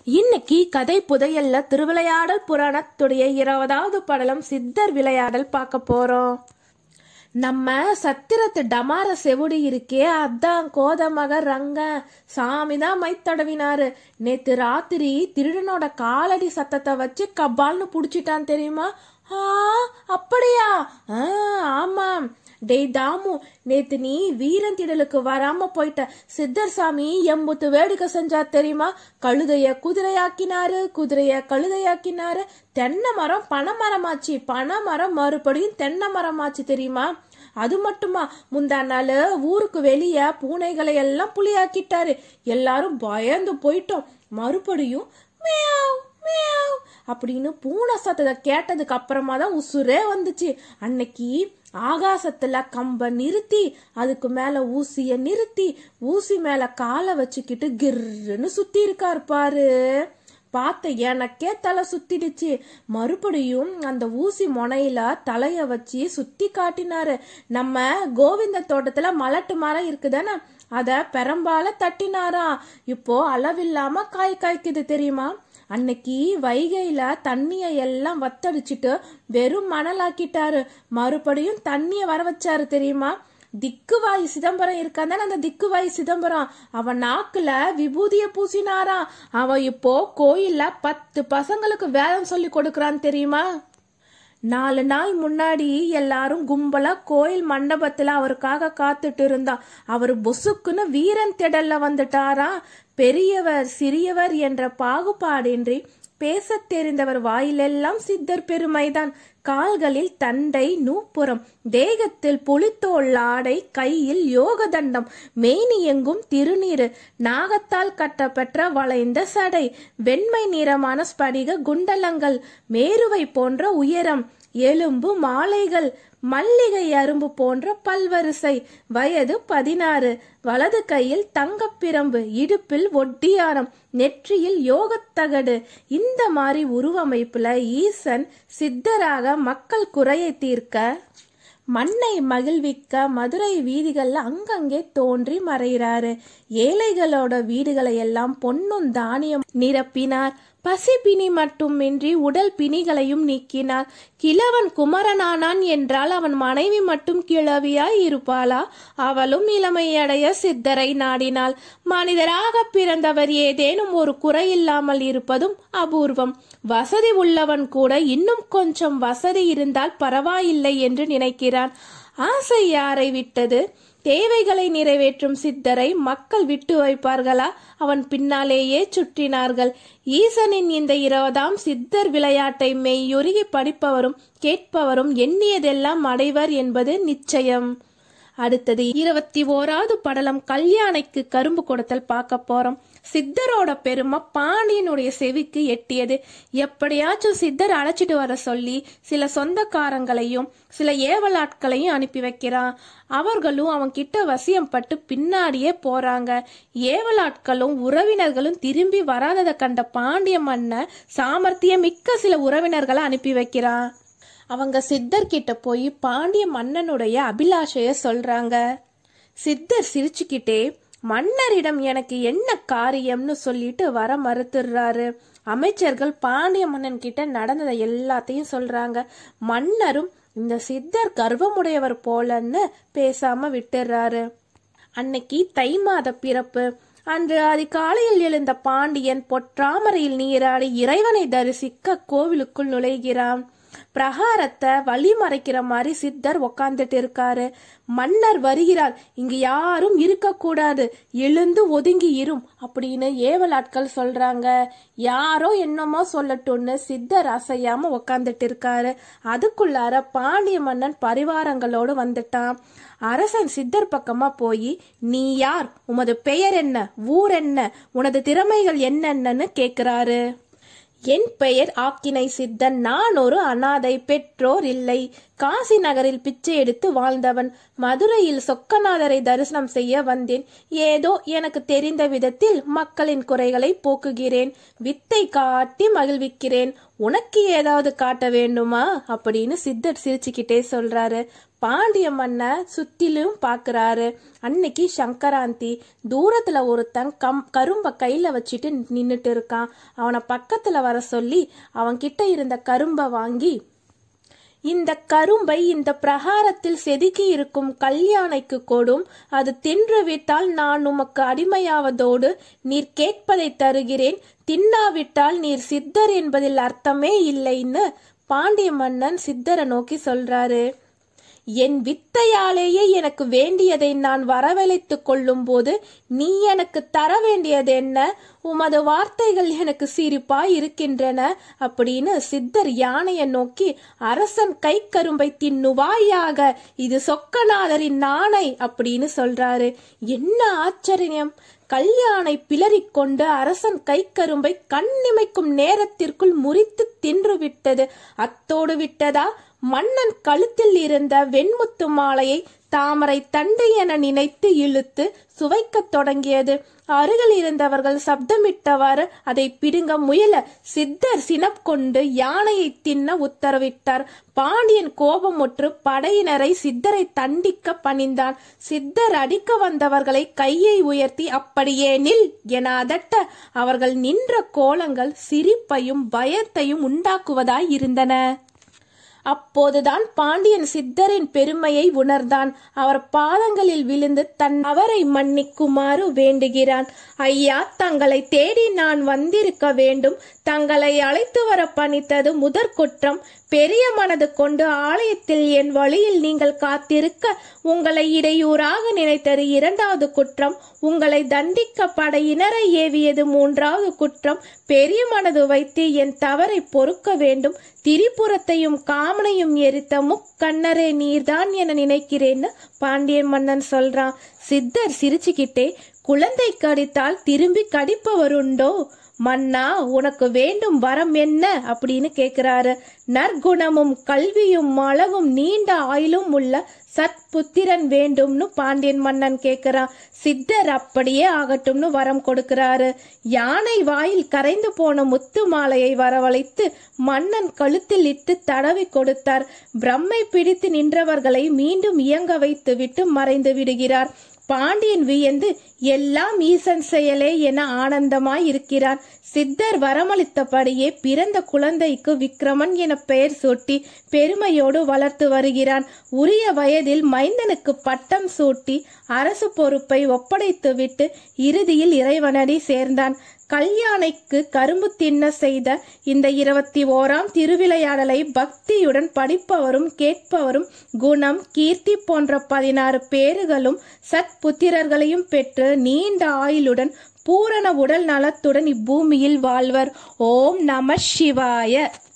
இன்னைக்கு கதை புதையல்ல திருவிளையாடல் புராணத்துடைய இருபதாவது படலம் சித்தர் விளையாடல் பார்க்க போறோம் நம்ம சத்திரத்து டமார செவுடி இருக்கே அதான் கோதமக ரங்க சாமி தான் மை தடவினாரு நேத்து ராத்திரி திருடனோட காலடி சத்தத்தை வச்சு கபால்னு புடிச்சிட்டான் தெரியுமா ஆ அப்படியா ஆ ஆமாம் டேய் தாமு நேத்து நீ வீரன் திடலுக்கு வராம போயிட்ட சித்தர் சாமி எம்புத்து வேடிக்கை செஞ்சா தெரியுமா கழுதைய குதிரையாக்கினாரு குதிரைய கழுதையாக்கினாரு தென்னை மரம் பனைமரமாச்சு பனைமரம் மறுபடியும் தென்னை மரமாச்சு தெரியுமா அது மட்டுமா முந்தா நாள் ஊருக்கு வெளியே பூனைகளை எல்லாம் புலியாக்கிட்டாரு எல்லாரும் பயந்து போயிட்டோம் மறுபடியும் மியாவ் மியாவ் அப்படின்னு பூனை சத்தத்தை கேட்டதுக்கு அப்புறமா தான் உசுரே வந்துச்சு அன்னைக்கு ஆகாசத்துல கம்ப நிறுத்தி அதுக்கு மேல ஊசிய நிறுத்தி ஊசி மேல காலை வச்சுக்கிட்டு கிர்ன்னு சுத்தி இருக்காரு பாரு பார்த்த எனக்கே தலை சுத்திடுச்சு மறுபடியும் அந்த ஊசி முனையில தலைய வச்சு சுத்தி காட்டினாரு நம்ம கோவிந்த தோட்டத்துல மலட்டு மரம் இருக்குதானே அத பெரம்பால தட்டினாராம் இப்போ அளவில்லாம காய் காய்க்குது தெரியுமா அன்னைக்கு வைகையில தண்ணிய எல்லாம் வத்தடிச்சிட்டு வெறும் மணலாக்கிட்டாரு மறுபடியும் தண்ணிய வர வச்சாரு தெரியுமா திக்குவாய் சிதம்பரம் இருக்கான் அந்த திக்குவாய் சிதம்பரம் அவன் நாக்குல விபூதிய பூசினாராம் அவன் இப்போ கோயில்ல பத்து பசங்களுக்கு வேதம் சொல்லி கொடுக்கறான் தெரியுமா நாலு நாள் முன்னாடி எல்லாரும் கும்பலா கோயில் மண்டபத்துல அவருக்காக காத்துட்டு இருந்தா அவர் பொசுக்குன்னு வீரன் திடல்ல வந்துட்டாரா பெரியவர் சிறியவர் என்ற பாகுபாடின்றி பேசத் தெரிந்தவர் வாயிலெல்லாம் சித்தர் பெருமைதான் கால்களில் தண்டை நூப்புறம் தேகத்தில் புலித்தோல் ஆடை கையில் யோக தண்டம் மேனி எங்கும் திருநீரு நாகத்தால் கட்டப்பெற்ற வளைந்த சடை வெண்மை நிறமான ஸ்படிக குண்டலங்கள் மேருவை போன்ற உயரம் எலும்பு மாலைகள் மல்லிகை அரும்பு போன்ற பல்வரிசை வயது பதினாறு வலது கையில் தங்கப்பிரம்பு இடுப்பில் ஒட்டியானம் நெற்றியில் யோகத்தகடு இந்த மாதிரி உருவமைப்புல ஈசன் சித்தராக மக்கள் குறையை தீர்க்க மண்ணை மகிழ்விக்க மதுரை வீதிகள்ல அங்கங்கே தோன்றி மறைகிறாரு ஏழைகளோட வீடுகளை எல்லாம் பொன்னும் தானியம் நிரப்பினார் பசி பிணி மட்டுமின்றி உடல் பிணிகளையும் நீக்கினார் கிழவன் குமரனானான் என்றால் அவன் மனைவி மட்டும் கிழவியாய் இருப்பாளா அவளும் இளமையடைய சித்தரை நாடினாள் மனிதராக பிறந்தவர் ஏதேனும் ஒரு குறையில்லாமல் இருப்பதும் அபூர்வம் வசதி உள்ளவன் கூட இன்னும் கொஞ்சம் வசதி இருந்தால் பரவாயில்லை என்று நினைக்கிறான் ஆசை யாரை விட்டது தேவைகளை நிறைவேற்றும் சித்தரை மக்கள் விட்டு வைப்பார்களா அவன் பின்னாலேயே சுற்றினார்கள் ஈசனின் இந்த இருபதாம் சித்தர் விளையாட்டை மெய்யுருகி படிப்பவரும் கேட்பவரும் எண்ணியதெல்லாம் அடைவர் என்பது நிச்சயம் அடுத்தது இருபத்தி ஓராவது படலம் கல்யாணைக்கு கரும்பு கொடுத்தல் பார்க்க போறோம் சித்தரோட பெருமை பாண்டியனுடைய செவிக்கு எட்டியது எப்படியாச்சும் சித்தர் அழைச்சிட்டு வர சொல்லி சில சொந்தக்காரங்களையும் சில ஏவலாட்களையும் அனுப்பி வைக்கிறான் அவர்களும் அவன் கிட்ட வசியம் பட்டு பின்னாடியே போறாங்க ஏவலாட்களும் உறவினர்களும் திரும்பி வராததை கண்ட பாண்டிய மன்னர் சாமர்த்தியம் மிக்க சில உறவினர்களை அனுப்பி வைக்கிறான் அவங்க சித்தர் கிட்ட போய் பாண்டிய மன்னனுடைய அபிலாஷைய சொல்றாங்க சித்தர் சிரிச்சுக்கிட்டே மன்னரிடம் எனக்கு என்ன காரியம்னு சொல்லிட்டு வர மறுத்துடுறாரு அமைச்சர்கள் பாண்டிய மன்னன் கிட்ட நடந்ததை எல்லாத்தையும் சொல்றாங்க மன்னரும் இந்த சித்தர் கர்வமுடையவர் போலன்னு பேசாம விட்டுறாரு அன்னைக்கு தை மாத பிறப்பு அன்று அதிகாலையில் எழுந்த பாண்டியன் பொற்றாமரையில் நீராடி இறைவனை தரிசிக்க கோவிலுக்குள் நுழைகிறான் பிரகாரத்தை வழி மறைக்கிற மாதிரி சித்தர் உக்காந்துட்டு இருக்காரு மன்னர் வருகிறார் இங்க யாரும் இருக்கக்கூடாது எழுந்து ஒதுங்கி இரும் அப்படின்னு ஏவலாட்கள் சொல்றாங்க யாரோ என்னமோ சொல்லட்டும்னு சித்தர் அசையாம உக்காந்துட்டு இருக்காரு அதுக்குள்ளார பாண்டிய மன்னன் பரிவாரங்களோடு வந்துட்டான் அரசன் சித்தர் பக்கமா போய் நீ யார் உமது பெயர் என்ன ஊர் என்ன உனது திறமைகள் என்னென்னன்னு கேக்குறாரு என் பெயர் ஆக்கினை சித்தன் நான் ஒரு அனாதை பெற்றோர் இல்லை காசி நகரில் பிச்சை எடுத்து வாழ்ந்தவன் மதுரையில் சொக்கநாதரை தரிசனம் செய்ய வந்தேன் ஏதோ எனக்கு தெரிந்த விதத்தில் மக்களின் குறைகளை போக்குகிறேன் வித்தை காட்டி மகிழ்விக்கிறேன் உனக்கு ஏதாவது காட்ட வேண்டுமா அப்படின்னு சித்தர் சிரிச்சுக்கிட்டே சொல்றாரு பாண்டிய மன்னர் சுத்திலும் பார்க்கறாரு அன்னைக்கு சங்கராந்தி தூரத்துல ஒருத்தன் கம் கரும்ப கையில வச்சுட்டு நின்னுட்டு இருக்கான் அவனை பக்கத்துல வர சொல்லி அவன் கிட்ட இருந்த கரும்பை வாங்கி இந்த கரும்பை இந்த பிரகாரத்தில் செதுக்கி இருக்கும் கல்யாணைக்கு கொடும் அது தின்றுவிட்டால் நான் உமக்கு அடிமையாவதோடு நீர் கேட்பதை தருகிறேன் தின்னாவிட்டால் நீர் சித்தர் என்பதில் அர்த்தமே இல்லைன்னு பாண்டிய மன்னன் சித்தரை நோக்கி சொல்றாரு என் வித்தையாலேயே எனக்கு வேண்டியதை நான் வரவழைத்துக் கொள்ளும் போது நீ எனக்கு தர வேண்டியது என்ன உமது வார்த்தைகள் எனக்கு சிரிப்பாய் இருக்கின்றன அப்படின்னு சித்தர் யானையை நோக்கி அரசன் கை கரும்பை தின்னுவாயாக இது சொக்கநாதரின் நாணை அப்படின்னு சொல்றாரு என்ன ஆச்சரியம் கல்யாணை பிளறிக் கொண்டு அரசன் கைக்கரும்பை கண்ணிமைக்கும் நேரத்திற்குள் முறித்து தின்று விட்டது அத்தோடு விட்டதா மன்னன் கழுத்தில் இருந்த வெண்முத்து மாலையை தாமரை தண்டு என நினைத்து இழுத்து சுவைக்கத் தொடங்கியது அருகில் இருந்தவர்கள் சப்தமிட்டவாறு அதை பிடுங்க முயல சித்தர் சினக்கொண்டு யானையை தின்ன உத்தரவிட்டார் பாண்டியன் கோபமுற்று படையினரை சித்தரை தண்டிக்க பணிந்தான் சித்தர் அடிக்க வந்தவர்களை கையை உயர்த்தி அப்படியே நில் என அதட்ட அவர்கள் நின்ற கோலங்கள் சிரிப்பையும் பயத்தையும் உண்டாக்குவதாய் இருந்தன அப்போதுதான் பாண்டியன் சித்தரின் பெருமையை உணர்ந்தான் அவர் பாதங்களில் விழுந்து தன் அவரை மன்னிக்குமாறு வேண்டுகிறான் ஐயா தங்களை தேடி நான் வந்திருக்க வேண்டும் தங்களை அழைத்து வர பணித்தது முதற் குற்றம் பெரிய மனது கொண்டு ஆலயத்தில் என் வழியில் நீங்கள் காத்திருக்க உங்களை இடையூறாக நினைத்தது இரண்டாவது குற்றம் உங்களை தண்டிக்க படையினரை ஏவியது மூன்றாவது குற்றம் பெரிய மனது வைத்து என் தவறை பொறுக்க வேண்டும் திரிபுரத்தையும் காமனையும் எரித்த முக்கண்ணரே நீர்தான் என நினைக்கிறேன்னு பாண்டியன் மன்னன் சொல்றான் சித்தர் சிரிச்சுக்கிட்டே குழந்தை கடித்தால் திரும்பி கடிப்பவருண்டோ மன்னா உனக்கு வேண்டும் வரம் என்ன அப்படின்னு கேக்குறாரு நற்குணமும் கல்வியும் அழகும் நீண்ட ஆயுளும் உள்ள சத்புத்திரன் வேண்டும்னு பாண்டியன் மன்னன் கேக்குறான் சித்தர் அப்படியே ஆகட்டும்னு வரம் கொடுக்கிறாரு யானை வாயில் கரைந்து போன முத்து மாலையை வரவழைத்து மன்னன் கழுத்தில் இட்டு தடவி கொடுத்தார் பிரம்மை பிடித்து நின்றவர்களை மீண்டும் இயங்க வைத்து விட்டு மறைந்து விடுகிறார் பாண்டியன் வியந்து எல்லாம் ஈசன் செயலே என ஆனந்தமாய் இருக்கிறான் சித்தர் வரமளித்தபடியே பிறந்த குழந்தைக்கு விக்ரமன் என பெயர் சூட்டி பெருமையோடு வளர்த்து வருகிறான் உரிய வயதில் மைந்தனுக்கு பட்டம் சூட்டி அரசு பொறுப்பை ஒப்படைத்துவிட்டு இறுதியில் இறைவனடி சேர்ந்தான் கல்யாணைக்கு கரும்பு தின்ன செய்த இந்த இருபத்தி ஓராம் திருவிளையாடலை பக்தியுடன் படிப்பவரும் கேட்பவரும் குணம் கீர்த்தி போன்ற பதினாறு பேறுகளும் சத்புத்திரர்களையும் பெற்று நீண்ட ஆயுளுடன் பூரண உடல் நலத்துடன் இப்பூமியில் வாழ்வர் ஓம் நம சிவாய